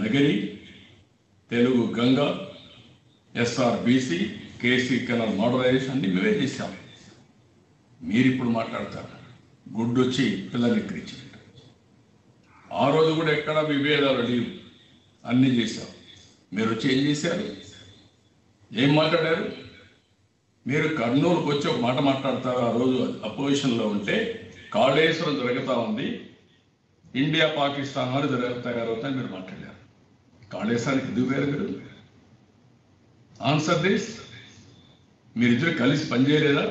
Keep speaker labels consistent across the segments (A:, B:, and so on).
A: Nagari Telugu Ganga SRBC KC canal modernization అన్ని మేమే చేశాం మీరు ఇప్పుడు మాట్లాడతారు గుడ్డు వచ్చి పిల్లల్ని ఎక్కిరించినట్టు ఆ రోజు కూడా ఎక్కడ విభేదాలు లేవు అన్నీ చేశాం మీరు వచ్చి ఏం చేశారు ఏం మాట్లాడారు మీరు కర్నూలుకు వచ్చి ఒక మాట మాట్లాడతారు ఆ రోజు అపోజిషన్లో ఉంటే కాళేశ్వరం జరుగుతూ ఉంది ఇండియా పాకిస్తాన్ వారు జరగ తయారవుతాయని మీరు మాట్లాడారు కాళేశ్వరానికి ఎందుకు వేరు మీరు ఆన్సర్ దిస్ మీరిద్దరు కలిసి పనిచేయలేదా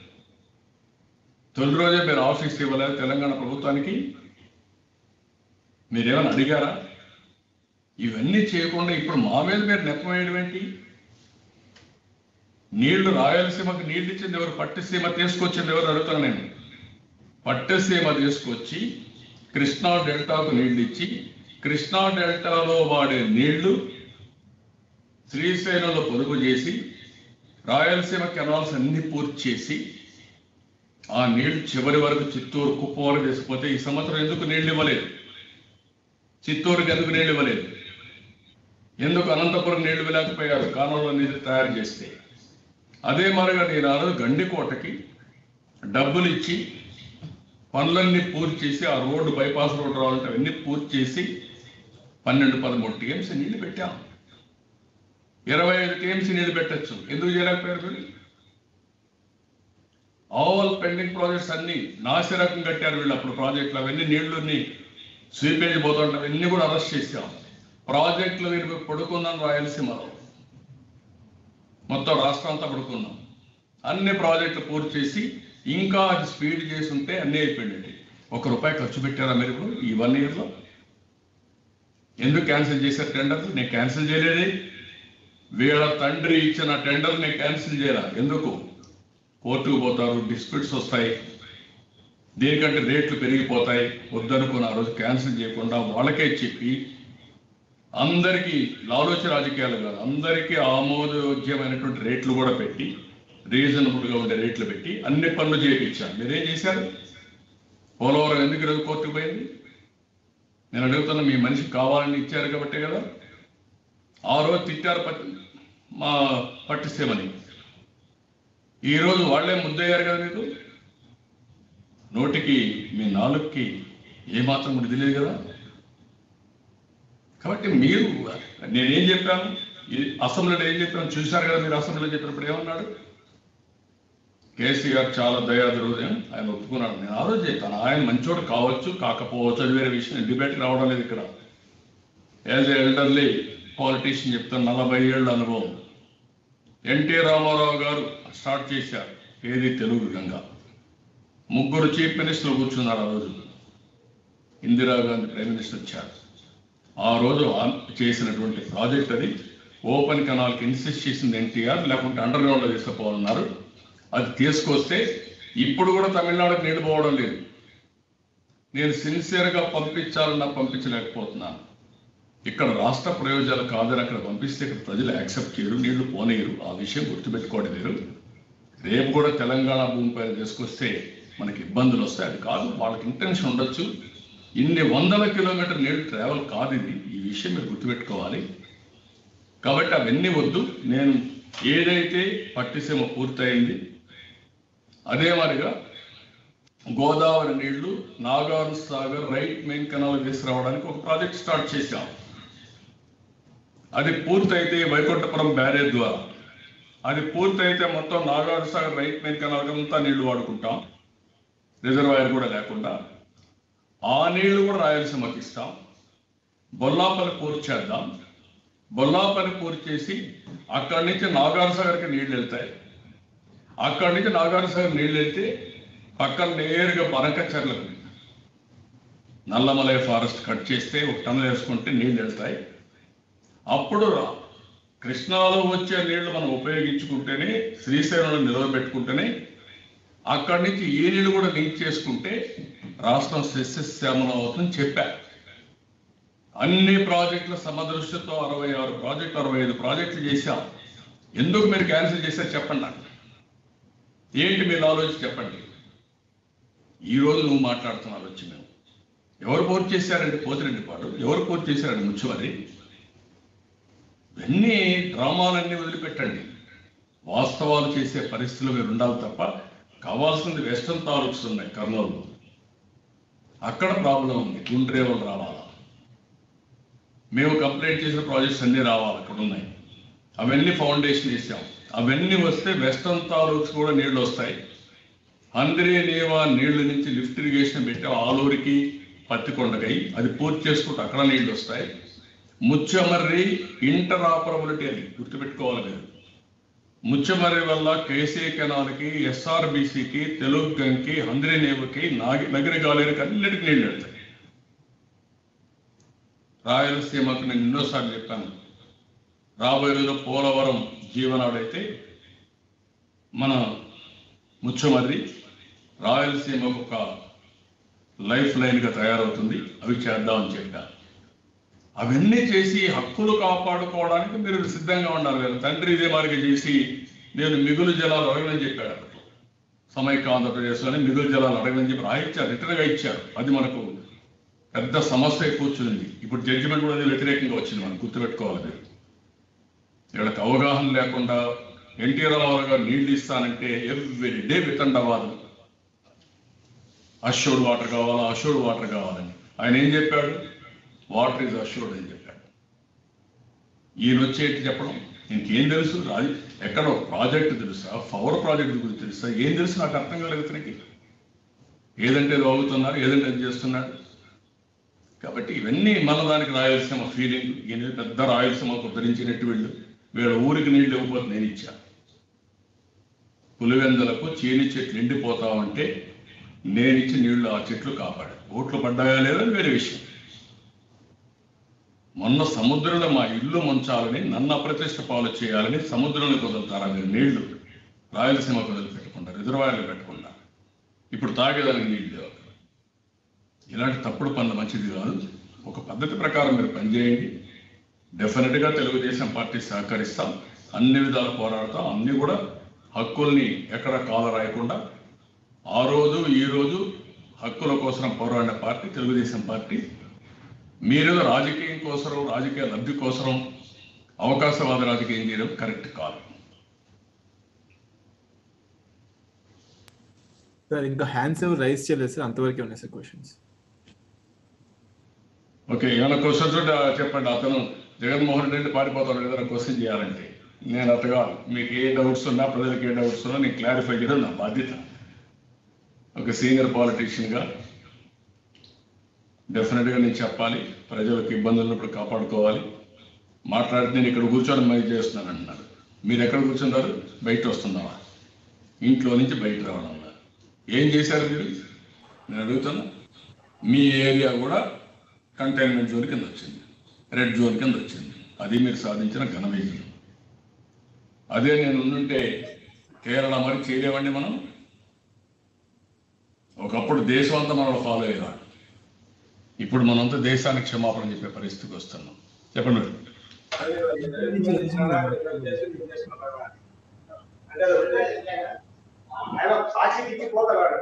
A: తొలి రోజే మీరు ఆఫీస్ ఇవ్వలేదు తెలంగాణ ప్రభుత్వానికి మీరేమైనా అడిగారా ఇవన్నీ చేయకుండా ఇప్పుడు మా మీద మీరు నెప్పం వేయడం ఏంటి నీళ్లు రాయలసీమకు నీళ్లు ఇచ్చింది ఎవరు పట్టిసీమ తీసుకొచ్చింది ఎవరు అడుగుతాను నేను పట్టిసీమ తీసుకొచ్చి కృష్ణా డెల్టాకు నీళ్లు ఇచ్చి కృష్ణా డెల్టాలో వాడే నీళ్లు శ్రీశైలంలో పొదుపు చేసి రాయలసీమ కెనాల్స్ అన్ని పూర్తి చేసి ఆ నీళ్లు చివరి వరకు చిత్తూరు కుప్పం వరకు తీసుకుపోతే ఈ సంవత్సరం ఎందుకు నీళ్లు ఇవ్వలేదు చిత్తూరుకి ఎందుకు నీళ్లు ఇవ్వలేదు ఎందుకు అనంతపురం నీళ్లు ఇవ్వలేకపోయారు కాలంలో నీళ్ళు తయారు చేస్తే అదే మరిగా నేను ఆ రోజు గండికోటకి డబ్బులు ఇచ్చి పనులన్నీ పూర్తి చేసి ఆ రోడ్డు బైపాస్ రోడ్డు రావాలంటే అవన్నీ పూర్తి చేసి పన్నెండు పదమూడు టీఎంసీ నీళ్లు పెట్టాం ఇరవై ఐదు టీఎంసీ నీళ్లు పెట్టచ్చు ఎందుకు చేయలేకపోయారు మీరు ఆల్ పెండింగ్ ప్రాజెక్ట్స్ అన్ని నాసిరకం కట్టారు వీళ్ళు అప్పుడు ప్రాజెక్టులు అవన్నీ నీళ్లుని స్వీపేజ్ పోతుంటే అవన్నీ కూడా అరెస్ట్ చేశాం ప్రాజెక్టులు వీరు పడుకున్నాం రాయలసీమలో మొత్తం రాష్ట్రం అంతా పడుకున్నాం అన్ని ప్రాజెక్టులు పూర్తి చేసి ఇంకా అది స్పీడ్ చేసి ఉంటే అన్నీ అయిపోయింది ఒక రూపాయి ఖర్చు పెట్టారా మీరు ఇప్పుడు ఈ వన్ ఇయర్లో ఎందుకు క్యాన్సిల్ చేశారు టెండర్ నేను క్యాన్సిల్ చేయలేదే వీళ్ళ తండ్రి ఇచ్చిన టెండర్ నేను క్యాన్సిల్ చేయరా ఎందుకు కోర్టుకు పోతారు డిస్ప్యూట్స్ వస్తాయి దీనికంటే రేట్లు పెరిగిపోతాయి వద్దనుకున్న ఆ రోజు క్యాన్సిల్ చేయకుండా వాళ్ళకే చెప్పి అందరికీ లాలోచి రాజకీయాలు కాదు అందరికీ ఆమోదయోగ్యమైనటువంటి రేట్లు కూడా పెట్టి రీజనబుల్గా ఉండే రేట్లు పెట్టి అన్ని పనులు చేయించారు మీరేం చేశారు పోలవరం ఎందుకు ఈరోజు కోర్టుకు పోయింది నేను అడుగుతున్నా మీ మనిషి కావాలని ఇచ్చారు కాబట్టే కదా ఆ రోజు తిట్టారు పట్టి మా పట్టిస్తేమని ఈరోజు వాళ్ళే ముద్దయ్యారు కదా మీకు నోటికి మీ నాలుగుకి ఏమాత్రం కూడా తెలియదు కదా కాబట్టి మీరు నేనేం చెప్పాను ఈ అసెంబ్లీలో ఏం చెప్పాను చూశారు కదా మీరు అసెంబ్లీలో చెప్పినప్పుడు ఏమన్నాడు కేసీఆర్ చాలా దయాది హృదయం ఆయన ఒప్పుకున్నాడు నేను ఆ రోజు చెప్పాను ఆయన మంచోడు కావచ్చు కాకపోవచ్చు అది వేరే విషయం డిబేట్ రావడం లేదు ఇక్కడ యాజ్ ఏ ఎల్డర్లీ పాలిటీషియన్ చెప్తాను నలభై ఏళ్ళ అనుభవం ఎన్టీ రామారావు గారు స్టార్ట్ చేశారు ఏది తెలుగు గంగ ముగ్గురు చీఫ్ మినిస్టర్లు కూర్చున్నారు ఆ రోజు ఇందిరాగాంధీ ప్రైమ్ మినిస్టర్ వచ్చారు ఆ రోజు ఆన్ చేసినటువంటి ప్రాజెక్ట్ అది ఓపెన్ కెనాల్కి ఇన్సిస్ట్ చేసింది ఎన్టీఆర్ లేకుంటే అండర్ గ్రౌండ్లో తీసుకుపోవాలన్నారు అది తీసుకొస్తే ఇప్పుడు కూడా తమిళనాడుకి నీళ్ళు పోవడం లేదు నేను సిన్సియర్గా పంపించాలన్నా పంపించలేకపోతున్నాను ఇక్కడ రాష్ట్ర ప్రయోజనాలు కాదని అక్కడ పంపిస్తే ఇక్కడ ప్రజలు యాక్సెప్ట్ చేయరు నీళ్లు పోనీయరు ఆ విషయం గుర్తుపెట్టుకోండి మీరు రేపు కూడా తెలంగాణ భూమిపైన తీసుకొస్తే మనకి ఇబ్బందులు వస్తాయి అది కాదు వాళ్ళకి ఇంటెన్షన్ ఉండొచ్చు ఇన్ని వందల కిలోమీటర్ నీళ్ళు ట్రావెల్ కాదు ఇది ఈ విషయం మీరు గుర్తుపెట్టుకోవాలి కాబట్టి అవన్నీ వద్దు నేను ఏదైతే పట్టిసీమ పూర్తయింది అదే మాదిరిగా గోదావరి నీళ్లు Nagar Sagar right main canal తీసుకురావడానికి ఒక ప్రాజెక్ట్ స్టార్ట్ చేశాం అది పూర్తయితే వైకుంఠపురం బ్యారేజ్ ద్వారా అది పూర్తయితే మొత్తం Nagar Sagar right main canal అంతా నీళ్లు వాడుకుంటాం రిజర్వాయర్ కూడా లేకుండా ఆ నీళ్లు కూడా రాయలసీమకి ఇస్తాం బొల్లాపల్లి పూర్తి చేద్దాం బొల్లాపల్లి పూర్తి చేసి అక్కడి నుంచి నాగార్ సాగర్కి నీళ్లు వెళ్తాయి అక్కడి నుంచి నాగార్ సాగర్ నీళ్లు వెళ్తే పక్కన నేరుగా పనకచర్లకు నల్లమలై ఫారెస్ట్ కట్ చేస్తే ఒక టన్నులు వేసుకుంటే నీళ్లు వెళ్తాయి అప్పుడు రా- కృష్ణాలో వచ్చే నీళ్లు మనం ఉపయోగించుకుంటేనే శ్రీశైలంలో నిలవబెట్టుకుంటేనే అక్కడి నుంచి ఈ నీళ్లు కూడా లింక్ చేసుకుంటే రాష్ట్రం సస్యశ్యామలం అవుతుందని చెప్పా అన్ని ప్రాజెక్టుల సమదృష్టితో అరవై ఆరు ప్రాజెక్టులు అరవై ఐదు ప్రాజెక్టులు చేశాం ఎందుకు మీరు క్యాన్సిల్ చేశారు చెప్పండి నాకు ఏంటి మీరు ఆలోచించి చెప్పండి ఈ రోజు నువ్వు మాట్లాడుతున్నారు వచ్చి మేము ఎవరు పూర్తి చేశారండి పోతిరెడ్డి పాడు ఎవరు పూర్తి చేశారండి ముచ్చువరి ఇవన్నీ డ్రామాలన్నీ వదిలిపెట్టండి వాస్తవాలు చేసే పరిస్థితులు మీరు ఉండాలి తప్ప కావాల్సింది వెస్టర్న్ తాలూక్స్ ఉన్నాయి కర్నూలు అక్కడ ప్రాబ్లం ఉంది గుండ్రేవులు రావాలా మేము కంప్లైంట్ చేసిన ప్రాజెక్ట్స్ అన్నీ రావాలి అక్కడ ఉన్నాయి అవన్నీ ఫౌండేషన్ వేసాం అవన్నీ వస్తే వెస్టర్న్ తాలూక్స్ కూడా నీళ్లు వస్తాయి అందరి నీవా నీళ్ల నుంచి లిఫ్ట్ ఇరిగేషన్ పెట్టాం ఆలూరికి పత్తికొండకై అది పూర్తి చేసుకుంటే అక్కడ నీళ్లు వస్తాయి ముచ్చమర్రి ఇంటర్ ఆపరబిలిటీ అది గుర్తుపెట్టుకోవాలి మీరు ముచ్చమర్రి వల్ల కేసీ కెనాల్కి ఎస్ఆర్బిసికి తెలుగుగంకి హంద్రినేవుకి నాగి నగరి గాలేరికి అన్నిటికీ నీళ్లు వెళ్తాయి రాయలసీమకు నేను ఎన్నోసార్లు చెప్పాను రాబోయే రోజుల్లో పోలవరం జీవనాడైతే మన ముచ్చమర్రి రాయలసీమకు ఒక లైఫ్ లైన్గా తయారవుతుంది అవి చేద్దామని చెప్పాను అవన్నీ చేసి హక్కులు కాపాడుకోవడానికి మీరు సిద్ధంగా ఉండాలి కదా తండ్రి ఇదే మార్గం చేసి నేను మిగులు జలాలు అడగనని చెప్పాడు అక్కడ సమైక్య ఆంధ్రప్రదేశ్లోనే మిగులు జలాలు అడగనని చెప్పి రాయించారు రిటర్న్గా ఇచ్చారు అది మనకు పెద్ద సమస్య కూర్చుంది ఇప్పుడు జడ్జిమెంట్ కూడా అది వ్యతిరేకంగా వచ్చింది మనం గుర్తుపెట్టుకోవాలి మీరు వీళ్ళకి అవగాహన లేకుండా ఎన్టీ రామారావు గారు నీళ్లు ఇస్తానంటే ఎవ్రీ డే వితండవాదం అష్యూర్డ్ వాటర్ కావాలా అష్యూర్డ్ వాటర్ కావాలని ఆయన ఏం చెప్పాడు వాటర్ ఇస్ అష్యూర్డ్ అని చెప్పాడు ఈయన వచ్చేటి చెప్పడం ఇంకేం తెలుసు రాజు ఎక్కడ ఒక ప్రాజెక్ట్ తెలుసా పవర్ ప్రాజెక్ట్ గురించి తెలుసా ఏం తెలుసు నాకు అర్థం కాలేదు ఇతనికి ఏదంటే అది అవుతున్నారు ఏదంటే అది చేస్తున్నాడు కాబట్టి ఇవన్నీ మన దానికి రాయలసీమ ఫీలింగ్ ఈయన పెద్ద రాయలసీమకు ఉద్ధరించినట్టు వీళ్ళు వీళ్ళ ఊరికి నీళ్ళు ఇవ్వకపోతే నేను ఇచ్చా పులివెందులకు చీని చెట్లు ఎండిపోతా ఉంటే నేనిచ్చి నీళ్లు ఆ చెట్లు కాపాడు ఓట్లు పడ్డాయా లేదా అది వేరే విషయం మొన్న సముద్రంలో మా ఇల్లు ముంచాలని నన్ను అప్రతిష్ట పాలు చేయాలని సముద్రంలో వదులుతారా మీరు నీళ్లు రాయలసీమకు వదిలిపెట్టకుండా రిజర్వాయర్లు పెట్టకుండా ఇప్పుడు తాగేదానికి నీళ్లు లేవు ఇలాంటి తప్పుడు పనులు మంచిది కాదు ఒక పద్ధతి ప్రకారం మీరు పనిచేయండి డెఫినెట్గా తెలుగుదేశం పార్టీ సహకరిస్తాం అన్ని విధాలు పోరాడతాం అన్ని కూడా హక్కుల్ని ఎక్కడ కాల రాయకుండా ఆ రోజు ఈ రోజు హక్కుల కోసం పోరాడిన పార్టీ తెలుగుదేశం పార్టీ మీరు రాజకీయం కోసం రాజకీయ లబ్ధి కోసం అవకాశవాద రాజకీయం చేయడం కరెక్ట్ కాదు
B: సార్ ఇంకా హ్యాండ్స్ ఎవరు రైస్ చేయలేదు సార్ అంతవరకే ఉన్నాయి సార్ క్వశ్చన్స్
A: ఓకే ఏమైనా క్వశ్చన్స్ ఉంటే చెప్పండి అతను జగన్మోహన్ రెడ్డి పారిపోతాడు ఏదైనా క్వశ్చన్ చేయాలంటే నేను అతగా మీకు ఏ డౌట్స్ ఉన్నా ప్రజలకు ఏ డౌట్స్ ఉన్నా నేను క్లారిఫై చేయడం నా బాధ్యత ఒక సీనియర్ పాలిటీషియన్గా డెఫినెట్గా నేను చెప్పాలి ప్రజలకు ఇబ్బందులు ఉన్నప్పుడు కాపాడుకోవాలి మాట్లాడితే నేను ఇక్కడ కూర్చొని మై చేస్తున్నాను అంటున్నారు మీరు ఎక్కడ కూర్చున్నారు బయట వస్తున్నావా ఇంట్లో నుంచి బయట రావడం అన్నారు. ఏం చేశారు మీరు నేను అడుగుతున్నా మీ ఏరియా కూడా కంటైన్మెంట్ జోన్ కింద వచ్చింది రెడ్ జోన్ కింద వచ్చింది అది మీరు సాధించిన ఘన విజయం అదే నేను ఉండుంటే కేరళ మరి చేయలేమండి మనం ఒకప్పుడు దేశం అంతా మనం ఫాలో అయ్యేవాడు ఇప్పుడు మనంతా దేశానికి క్షమాపణ చెప్పే పరిస్థితికి వస్తున్నాం చెప్పండి మేడం.
C: ఆయన సాక్షి ఇచ్చి పోతాడు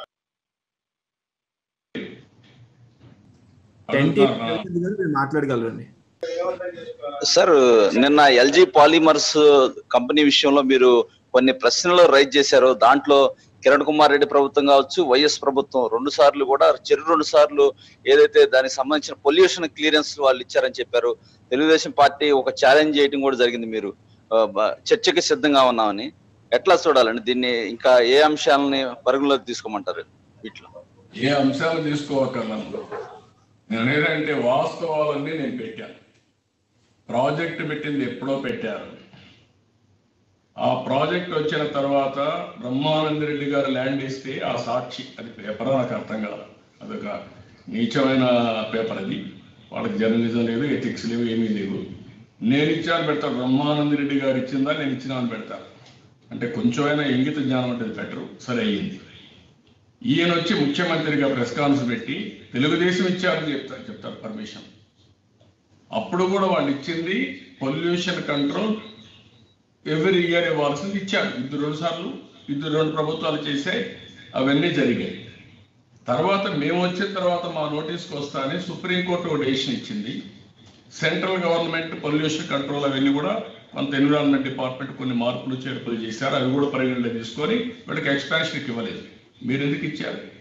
B: టెన్
A: అడుగుతున్నా.
B: మీరు మాట్లాడగలరండి
D: సార్ నిన్న ఎల్జీ పాలిమర్స్ కంపెనీ విషయంలో మీరు కొన్ని ప్రశ్నలు రైజ్ చేశారు దాంట్లో కిరణ్ కుమార్ రెడ్డి ప్రభుత్వం కావచ్చు వైఎస్ ప్రభుత్వం రెండు సార్లు కూడా చెరు రెండు సార్లు ఏదైతే దానికి సంబంధించిన పొల్యూషన్ క్లియరెన్స్ వాళ్ళు ఇచ్చారని చెప్పారు తెలుగుదేశం పార్టీ ఒక ఛాలెంజ్ చేయడం కూడా జరిగింది మీరు ఆ, బ- చర్చకి సిద్ధంగా ఉన్నామని ఎట్లా చూడాలండి దీన్ని ఇంకా ఏ అంశాలని పరిగణలోకి తీసుకోమంటారు వీటిలో
A: ఏ అంశాలు తీసుకోవక్కర్లేదు నేను అనేదంటే వాస్తవాలన్నీ నేను పెట్టాను ప్రాజెక్ట్ పెట్టింది ఎప్పుడో పెట్టారు ఆ ప్రాజెక్ట్ వచ్చిన తర్వాత బ్రహ్మానంద రెడ్డి గారు ల్యాండ్ ఇస్తే ఆ సాక్షి అది పేపర్ నాకు అర్థం కాదు అదొక నీచమైన పేపర్ అది వాళ్ళకి జర్నలిజం లేదు ఎథిక్స్ లేవు ఏమీ లేవు నేను ఇచ్చాను పెడతాను బ్రహ్మానంద రెడ్డి గారు ఇచ్చిందా నేను ఇచ్చినా అని పెడతాను అంటే కొంచెమైనా ఇంగిత జ్ఞానం అంటే బెటరు సరే అయ్యింది ఈయన వచ్చి ముఖ్యమంత్రిగా ప్రెస్ కాన్ఫరెన్స్ పెట్టి తెలుగుదేశం ఇచ్చారని చెప్తారు చెప్తారు పర్మిషన్ అప్పుడు కూడా వాళ్ళు ఇచ్చింది పొల్యూషన్ కంట్రోల్ ఎవ్రీ ఇయర్ ఇవ్వాల్సింది ఇచ్చారు ఇద్దరు రెండు సార్లు ఇద్దరు రెండు ప్రభుత్వాలు చేశాయి అవన్నీ జరిగాయి తర్వాత మేము వచ్చిన తర్వాత మా నోటీస్కి వస్తానే సుప్రీంకోర్టు ఒక డెసిషన్ ఇచ్చింది సెంట్రల్ గవర్నమెంట్ పొల్యూషన్ కంట్రోల్ అవన్నీ కూడా కొంత ఎన్విరాన్మెంట్ డిపార్ట్మెంట్ కొన్ని మార్పులు చేర్పులు చేశారు అవి కూడా పరిగణలో తీసుకొని వీళ్ళకి ఎక్స్పాన్షన్కి ఇవ్వలేదు మీరు ఎందుకు ఇచ్చారు